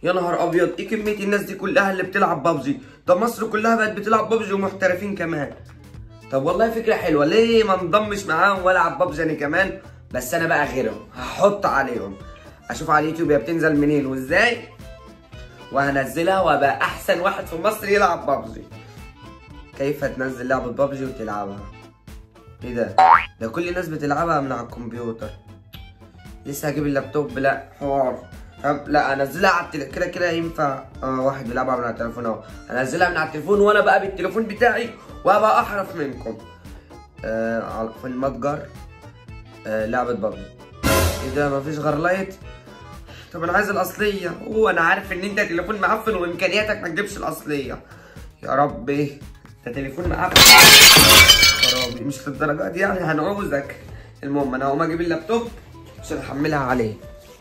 يا نهار ابيض ايه كميه الناس دي كلها اللي بتلعب بابجي ده مصر كلها بقت بتلعب بابجي ومحترفين كمان طب والله فكره حلوه ليه ما انضمش معاهم والعب بابجي انا كمان بس انا بقى غيرهم هحط عليهم اشوف على اليوتيوب هي بتنزل منين وازاي وهنزلها وابقى احسن واحد في مصر يلعب بابجي كيف تنزل لعبه بابجي وتلعبها ايه ده ده كل الناس بتلعبها من على الكمبيوتر لسه هجيب اللابتوب لا حوار طب لا انزلها على التل... كده كده ينفع اه واحد بيلعبها من على التليفون اهو انزلها من على التليفون وانا بقى بالتليفون بتاعي وابقى احرف منكم آه على- في المتجر آه لعبة بابجي ايه ده مفيش غير لايت طب انا عايز الاصلية هو انا عارف ان انت تليفون معفن وامكانياتك ما تجيبش الاصلية يا ربي ده تليفون معفن خرابي مش للدرجة دي يعني هنعوزك المهم انا هقوم اجيب اللابتوب عشان احملها عليه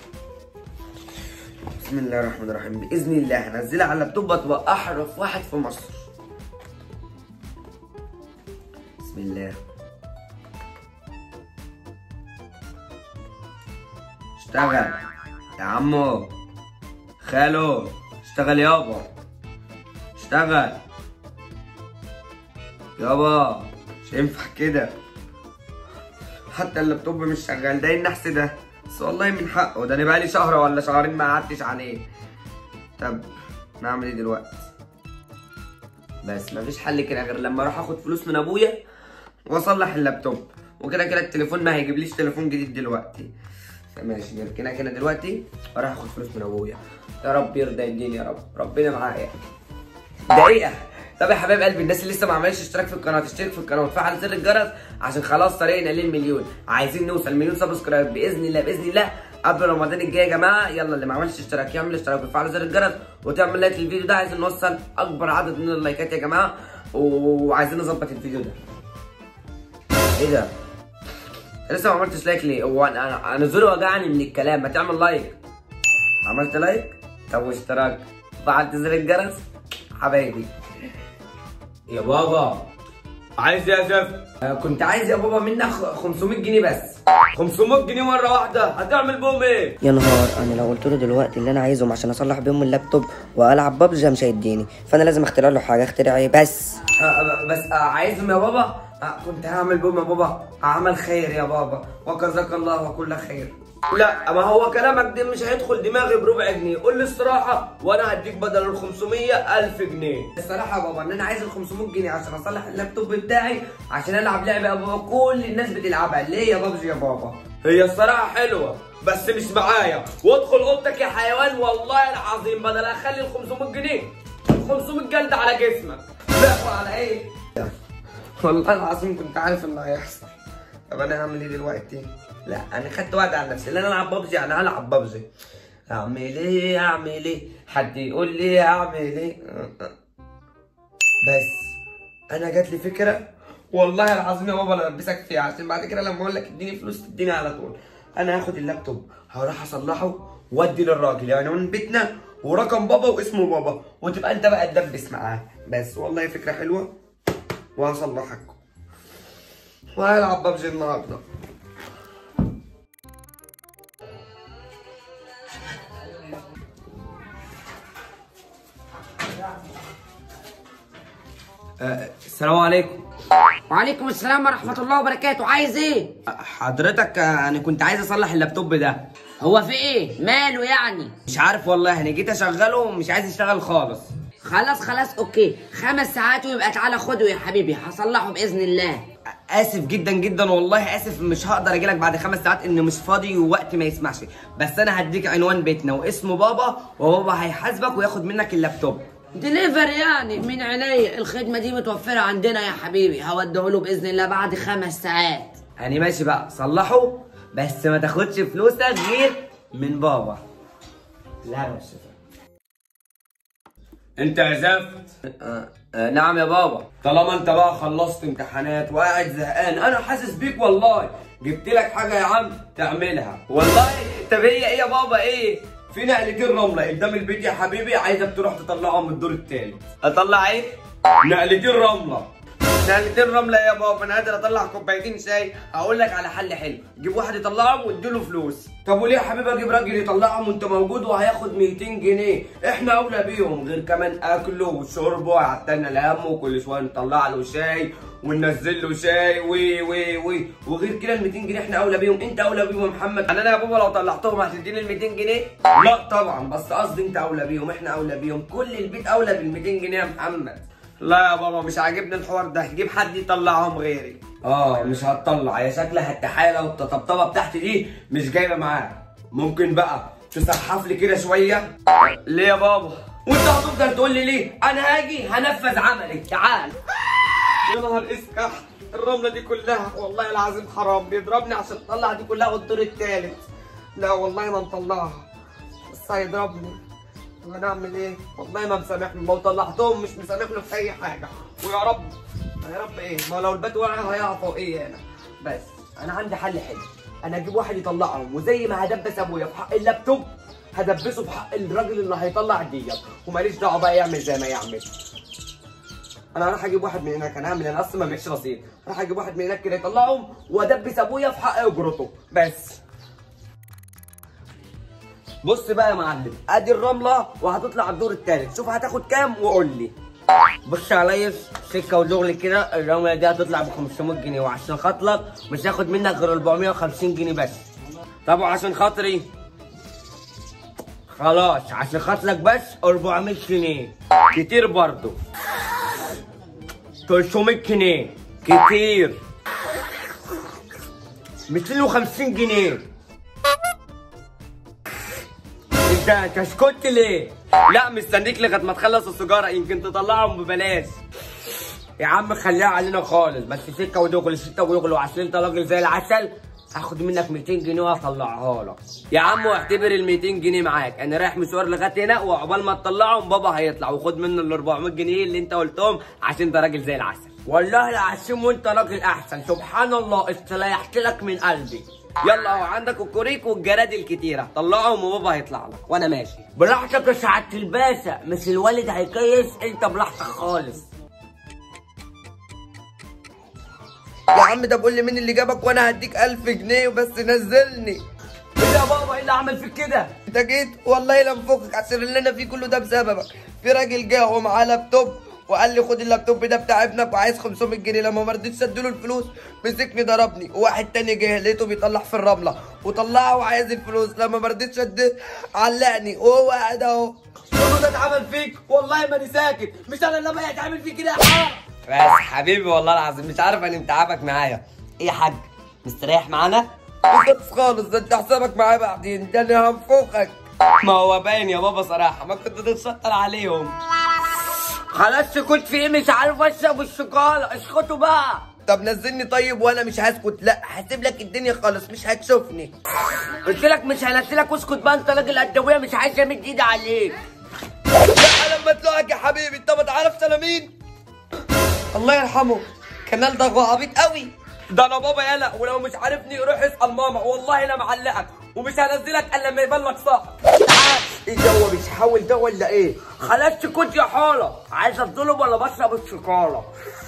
بسم الله الرحمن الرحيم باذن الله هنزلها على اللابتوب وتبقى احرف واحد في مصر بسم الله اشتغل يا عمو خالو اشتغل يابا اشتغل يابا مش ينفع كده حتى اللابتوب مش شغال ده ايه النحس ده بس والله من حقه ده انا بقالي شهر ولا شهرين ما قعدتش عليه طب نعمل ايه دلوقتي بس مفيش حل كده غير لما اروح اخد فلوس من ابويا واصلح اللابتوب وكده كده التليفون ما هيجيبليش تليفون جديد دلوقتي فماشي نركنها كده دلوقتي واروح اخد فلوس من ابويا يا رب يرضى يديني يا رب ربنا معايا دقيقة طب يا حبايب قلبي الناس اللي لسه ما عملتش اشتراك في القناه تشترك في القناه وتفعل زر الجرس عشان خلاص طريقنا للمليون عايزين نوصل مليون سبسكرايب باذن الله باذن الله قبل رمضان الجاي يا جماعه يلا اللي ما عملش اشتراك يعمل اشتراك ويفعل زر الجرس وتعمل لايك للفيديو ده عايزين نوصل اكبر عدد من اللايكات يا جماعه وعايزين نظبط الفيديو ده ايه ده لسه ما عملتش لايك ليه هو انا انا أنا زوري وجعني من الكلام ما تعمل لايك عملت لايك طب واشتراك فعلت زر الجرس حبايبي يا بابا عايز ايه يا زفت؟ كنت عايز يا بابا منك خ- 500 جنيه بس 500 جنيه مرة واحدة هتعمل بهم ايه؟ يا نهار انا لو قلت له دلوقتي اللي انا عايزهم عشان اصلح بيهم اللابتوب والعب ببجي مش هيديني فانا لازم اخترع له حاجه اخترع ايه بس آه، بس آه، عايزهم يا بابا آه، كنت هعمل بهم يا بابا عمل خير يا بابا وجزاك الله وكل خير لا ما هو كلامك ده مش هيدخل دماغي بربع جنيه قول لي الصراحة وانا هديك بدل ال 500 1000 جنيه الصراحة يا بابا ان انا عايز ال 500 جنيه عشان اصلح اللابتوب بتاعي عشان العب لعبة يا بابا كل الناس بتلعبها ليه يا بابجي يا بابا هي الصراحة حلوة بس مش معايا وادخل اوضتك يا حيوان والله العظيم بدل اخلي ال 500 جنيه 500 جلد على جسمك لا وعلى ايه والله العظيم كنت عارف انه هيحصل طب انا هعمل ايه دلوقتي لا انا خدت وعد على نفسي ان انا العب ببجي يعني هلعب ببجي اعمل ايه اعمل ايه حد يقول لي اعمل ايه بس انا جات لي فكره والله العظيم يا بابا انا البسك فيها عشان بعد كده لما اقول لك اديني فلوس تديني على طول انا هاخد اللابتوب هروح اصلحه وادي للراجل يعني من بيتنا ورقم بابا واسمه بابا وتبقى انت بقى تدبس معاه بس والله فكره حلوه وهصلحك وهلعب ببجي النهارده آه، السلام عليكم وعليكم السلام ورحمة الله وبركاته عايز ايه؟ حضرتك آه، انا كنت عايز اصلح اللابتوب ده هو في ايه؟ ماله يعني؟ مش عارف والله انا جيت اشغله ومش عايز يشتغل خالص خلاص خلاص اوكي خمس ساعات ويبقى تعالى خده يا حبيبي هصلحه بإذن الله اسف جدا جدا والله اسف مش هقدر اجيلك بعد خمس ساعات ان مش فاضي ووقت ما يسمحش بس انا هديك عنوان بيتنا واسم بابا وبابا هيحاسبك وياخد منك اللابتوب ديليفر يعني من عينيا الخدمة دي متوفرة عندنا يا حبيبي هوديه له بإذن الله بعد خمس ساعات يعني ماشي بقى صلحه بس ما تاخدش فلوسك غير من بابا لا بس انت يا زفت آه آه نعم يا بابا طالما انت بقى خلصت امتحانات وقاعد زهقان انا حاسس بيك والله جبت لك حاجه يا عم تعملها والله طب هي ايه يا بابا ايه في نقلتين رمله قدام البيت يا حبيبي عايزك تروح تطلعهم من الدور التالت اطلع ايه نقلتين رمله نقلتين رمله يا بابا انا قادر اطلع كوبايتين شاي هقول لك على حل حلو جيب واحد يطلعهم واديله فلوس طب وليه يا حبيبي اجيب راجل يطلعهم وانت موجود وهياخد 200 جنيه احنا اولى بيهم غير كمان اكله وشربه وعتلنا الهم وكل شويه نطلع له شاي وننزل له شاي وي وي وي وغير كده ال 200 جنيه احنا اولى بيهم انت اولى بيهم يا محمد يعني انا يا بابا لو طلعتهم هتديني ال 200 جنيه لا طبعا بس قصدي انت اولى بيهم احنا اولى بيهم كل البيت اولى بال 200 جنيه يا محمد لا يا بابا مش عاجبني الحوار ده جيب حد يطلعهم غيري اه مش هتطلع يا شكلها التحايله والطبطبه بتاعتي دي مش جايبه معاك ممكن بقى تسحف لي كده شويه ليه يا بابا وانت هتفضل تقول لي ليه انا هاجي هنفذ عملي تعال يا نهار اسكح الرمله دي كلها والله العظيم حرام بيضربني عشان اطلع دي كلها والدور التالت لا والله ما نطلعها بس هيضربني طب هنعمل ايه؟ والله ما مسامحني لو طلعتهم مش مسامحني في اي حاجه ويا رب يا رب ايه؟ ما لو البيت وقع هيقع فوقيه انا بس انا عندي حل حلو انا اجيب واحد يطلعهم وزي ما هدبس ابويا في حق اللابتوب هدبسه في حق الراجل اللي هيطلع ديت وماليش دعوه بقى يعمل زي ما يعمل انا راح اجيب واحد من هناك انا هعمل انا اصلا ما معيش رصيد راح اجيب واحد من هناك كده يطلعهم وادبس ابويا في حق اجرته بس بص بقى يا معلم ادي الرمله وهتطلع الدور الثالث شوف هتاخد كام وقول لي بص يا ريس سكه ودغري كده الرمله دي هتطلع ب 500 جنيه وعشان خاطرك مش هاخد منك غير 450 جنيه بس طب وعشان خاطري خلاص عشان خاطرك بس 400 جنيه كتير برضو 300 جنيه كتير 250 جنيه انت انت اسكت ليه؟ لا مستنيك لغايه ما تخلص السيجاره يمكن تطلعهم ببلاش يا عم خليها علينا خالص بس سكه ودغري سكه ودغري وعشان انت راجل زي العسل هاخد منك 200 جنيه وهطلعها لك يا عم واعتبر ال 200 جنيه معاك انا رايح مشوار لغايه هنا وعقبال ما تطلعهم بابا هيطلع وخد منه ال 400 جنيه اللي انت قلتهم عشان انت راجل زي العسل والله العظيم وانت راجل احسن سبحان الله استريحت لك من قلبي يلا هو عندك الكوريك والجراد الكتيرة طلعهم وبابا هيطلع لك وانا ماشي براحتك يا سعادة الباشا مش الوالد هيكيس انت براحتك خالص يا عم ده بقول لي مين اللي جابك وانا هديك 1000 جنيه وبس نزلني ايه يا بابا ايه اللي عمل فيك كده انت جيت والله لا انفخك عشان اللي انا فيه كله ده بسببك في راجل جه ومعاه لابتوب وقال لي خد اللابتوب ده بتاع ابنك وعايز 500 جنيه لما ما رضيتش اديله الفلوس مسكني ضربني وواحد تاني جه لقيته بيطلع في الرمله وطلعها وعايز الفلوس لما ما رضيتش اديه علقني وهو قاعد اهو كله ده اتعمل فيك والله ماني ساكت مش انا اللي هيتعمل فيك كده يا حار بس حبيبي والله العظيم مش عارف ان انت تعبك معايا ايه يا حاج مستريح معانا انت خالص ده انت حسابك معايا بعدين ده انا هنفخك ما هو باين يا بابا صراحه ما كنت تتشطر عليهم خلاص كنت في ايه مش عارف اشرب الشوكولاته اسكتوا بقى طب نزلني طيب وانا مش هسكت لا هسيب لك الدنيا خالص مش هتشوفني قلت لك مش هنزلك اسكت بقى انت راجل قدويه مش عايز امد ايدي عليك لا لما تلوعك يا حبيبي انت ما تعرفش انا مين الله يرحمه كمال ده هو عبيط قوي ده انا بابا يلا ولو مش عارفني روح اسال ماما والله انا معلقك ومش هنزلك الا لما يبان لك صح تعال ايه ده هو بيحاول ده ولا ايه خلاص كنت يا حاله عايز اتظلم ولا بشرب الشوكولاته